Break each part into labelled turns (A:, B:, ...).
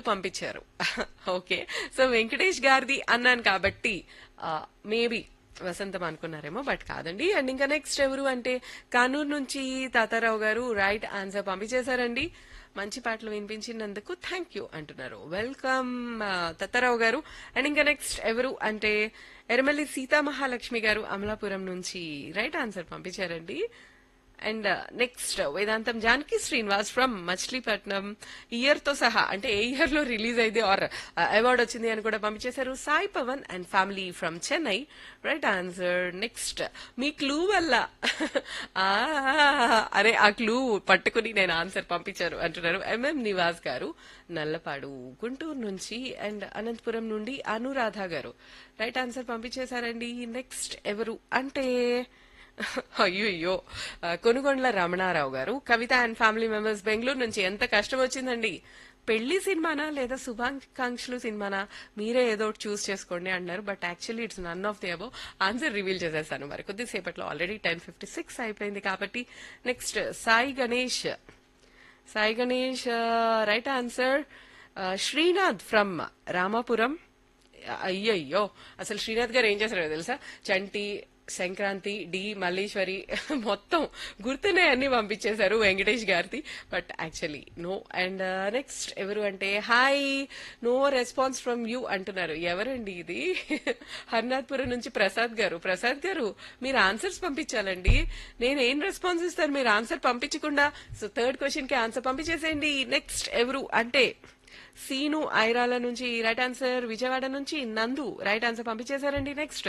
A: పంపించారు okay so Venkatesh గారిది అన్నాను కాబట్టి మేబీ వసంతం అనుకున్నారేమో బట్ కాదండి అండ్ ఇంకా నెక్స్ట్ ఎవరు అంటే కానూరు నుంచి తాతారావు గారు రైట్ ఆన్సర్ పంపించేశారండి మంచి పాటలు వినిపించినందుకు థ్యాంక్ యూ అంటున్నారు వెల్కమ్ తత్తారావు గారు అండ్ ఇంకా నెక్స్ట్ ఎవరు అంటే ఎరమల్లి సీతా మహాలక్ష్మి గారు అమలాపురం నుంచి రైట్ ఆన్సర్ పంపించారండి and next Vedantam Janaki Srinivas from Machilipatnam year తో సహా అంటే ఏ ఇయర్ లో రిలీజ్ అయింది ఆర్ అవార్డ్ వచ్చింది అని కూడా పంపించేశారు Sai Pavan and family from Chennai right answer next మీ క్లూ వల్ల ఆ, అరే ఆ క్లూ పట్టుకుని నేను ఆన్సర్ పంపించారు అంటున్నారు ఎంఎం నివాస్ గారు నల్లపాడు గుంటూరు నుంచి అండ్ అనంతపురం నుండి అనురాధ గారు రైట్ ఆన్సర్ పంపించేశారండి నెక్స్ట్ ఎవరు అంటే అయ్యో అయ్యో ఆ, Konugondla Ramanarao garu Kavitha and family members Bengaluru నుంచి ఎంత కష్టం వచ్చిందండి పెళ్లి సినిమానా లేదా శుభాకాంక్షలు సినిమానా మీరే ఏదో ఒకటి చూస్ చేసుకోండి అన్నారు but actually it's none of the above answer reveal చేసేస్తాను మరి కొద్దిసేపట్లో ఆల్రెడీ టెన్ ఫిఫ్టీ సిక్స్ అయిపోయింది కాబట్టి next Sai Ganesh Sai Ganesh right answer Srinath from Ramapuram అయ్యయ్యో అసలు శ్రీనాథ్ గారు ఏం చేశారో తెలుసా చంటి సంక్రాంతి డి మల్లీశ్వరి మొత్తం గుర్తునే అన్ని పంపించేశారు వెంకటేష్ గారిది but actually no and next ఎవరు అంటే hi no response from you అంటున్నారు ఎవరండి ఇది హర్నాథ్పురం నుంచి ప్రసాద్ గారు ప్రసాద్ గారు మీరు ఆన్సర్స్ పంపించాలండి నేను ఏం రెస్పాన్స్ ఇస్తాను మీరు ఆన్సర్ పంపించకుండా సో థర్డ్ క్వశ్చన్ కి ఆన్సర్ పంపించేసేయండి నెక్స్ట్ ఎవరు అంటే సీను ఐరాల నుంచి రైట్ ఆన్సర్ విజయవాడ నుంచి నందు రైట్ ఆన్సర్ పంపించేశారండి నెక్స్ట్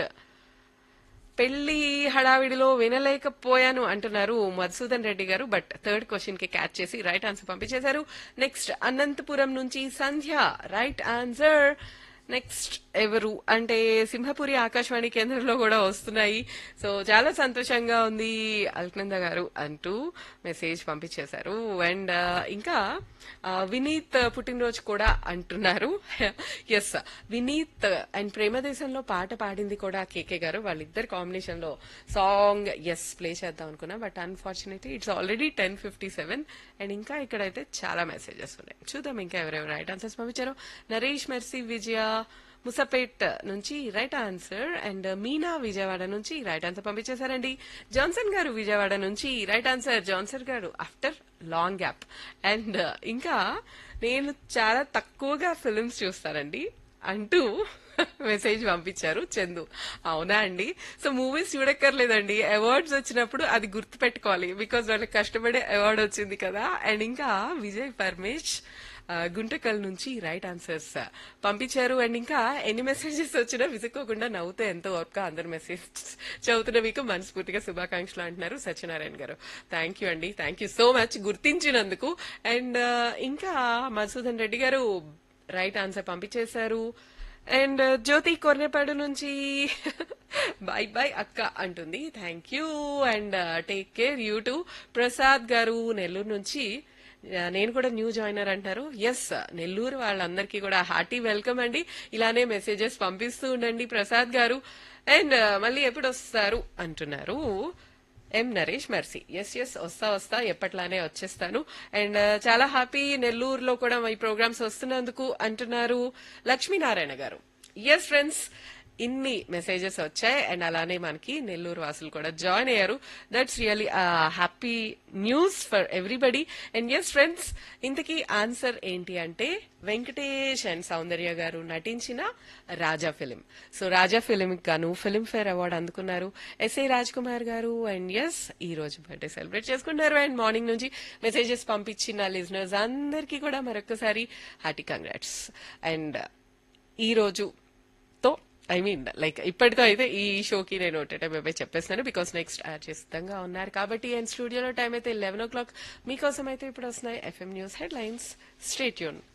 A: పెళ్లి హడావిడిలో వినలేకపోయాను అంటున్నారు మధుసూదన్ రెడ్డి గారు బట్ థర్డ్ క్వశ్చన్ కి క్యాచ్ చేసి రైట్ ఆన్సర్ పంపించేశారు నెక్స్ట్ అనంతపురం నుంచి సంధ్య రైట్ ఆన్సర్ నెక్స్ట్ ఎవరు అంటే సింహపురి ఆకాశవాణి కేంద్రంలో కూడా వస్తున్నాయి సో చాలా సంతోషంగా ఉంది అల్కనంద గారు అంటూ మెసేజ్ పంపించేశారు అండ్ ఇంకా ఆ, వినీత్ పుట్టినరోజు కూడా అంటున్నారు ఎస్ వినీత్ అండ్ ప్రేమదేశంలో పాట పాడింది కూడా కేకే గారు వాళ్ళిద్దరు కాంబినేషన్ లో సాంగ్ ఎస్ ప్లే చేద్దాం అనుకున్నా but unfortunately it's already ten fifty seven and ఇంకా ఇక్కడైతే చాలా మెసేజెస్ ఉన్నాయి చూద్దాం ఇంకా ఎవరెవరు రైట్ ఆన్సర్స్ పంపించారు నరేష్ మెర్సీ విజయ ముసపేట్ నుంచి right answer and Meena Vijayawada నుంచి రైట్ ఆన్సర్ పంపించేశారండి జాన్సన్ గారు విజయవాడ నుంచి రైట్ ఆన్సర్ జాన్సన్ గారు ఆఫ్టర్ లాంగ్ గ్యాప్ అండ్ ఇంకా నేను చాలా తక్కువగా ఫిల్మ్స్ చూస్తానండి అంటూ మెసేజ్ పంపించారు చందు అవునా అండి సో మూవీస్ చూడక్కర్లేదండి అవార్డ్స్ వచ్చినప్పుడు అది గుర్తు పెట్టుకోవాలి బికాజ్ వాళ్ళకి కష్టపడే అవార్డ్ వచ్చింది కదా అండ్ ఇంకా విజయ్ పరమేష్ ఆ, గుంటకల్ నుంచి రైట్ ఆన్సర్స్ పంపించారు అండ్ ఇంకా ఎన్ని మెసేజెస్ వచ్చినా విసుక్కోకుండా నవ్వుతూ ఎంతో ఓర్పుగా అందరు మెసేజ్ చదువుతున్న మీకు మనస్ఫూర్తిగా శుభాకాంక్షలు అంటున్నారు సత్యనారాయణ గారు థ్యాంక్ యూ అండి థ్యాంక్ యూ సో మచ్ గుర్తించినందుకు అండ్ ఇంకా మధుసూదన్ రెడ్డి గారు రైట్ ఆన్సర్ పంపించేశారు అండ్ జ్యోతి కొర్నేపాడు నుంచి బై బై అక్క అంటుంది thank you and take care you too Prasad గారు నెల్లూరు నుంచి ఆ, నేను కూడా న్యూ జాయినర్ అంటారు ఎస్ నెల్లూరు వాళ్ళందరికీ కూడా హార్టీ వెల్కమ్ అండి ఇలానే మెసేజెస్ పంపిస్తూ ఉండండి ప్రసాద్ గారు అండ్ మళ్ళీ ఎప్పుడు వస్తారు అంటున్నారు M Naresh Mercy yes yes వస్తా వస్తా ఎప్పట్లానే వచ్చేస్తాను అండ్ చాలా హ్యాపీ నెల్లూరులో కూడా ఈ ప్రోగ్రామ్స్ వస్తున్నందుకు అంటున్నారు లక్ష్మీనారాయణ గారు ఎస్ ఫ్రెండ్స్ ఇన్ని మెసేజెస్ వచ్చాయి అండ్ అలానే మనకి నెల్లూరు వాసులు కూడా జాయిన్ అయ్యారు that's really happy news for everybody and yes friends ఇంతకీ ఆన్సర్ ఏంటి అంటే వెంకటేష్ అండ్ సౌందర్య గారు నటించిన Raja film so Raja film గాను ఫిలిం ఫేర్ అవార్డు అందుకున్నారు ఎస్ఏ రాజ్ కుమార్ గారు అండ్ ఎస్ ఈ రోజు బర్త్డే సెలబ్రేట్ చేసుకున్నారు అండ్ మార్నింగ్ నుంచి మెసేజెస్ పంపించిన లిజనర్స్ అందరికీ కూడా మరొకసారి హార్టీ కంగ్రాట్స్ అండ్ ఈ రోజు తో ఐ మీన్ లైక్ ఇప్పటితో అయితే ఈ షోకి నేను టైం అయిపోయి చెప్పేస్తాను బికాస్ నెక్స్ట్ యాడ్ సిద్ధంగా ఉన్నారు కాబట్టి అండ్ స్టూడియోలో టైం అయితే లెవెన్ ఓ క్లాక్ మీకోసం అయితే ఇప్పుడు వస్తున్నాయి FM news headlines stay tune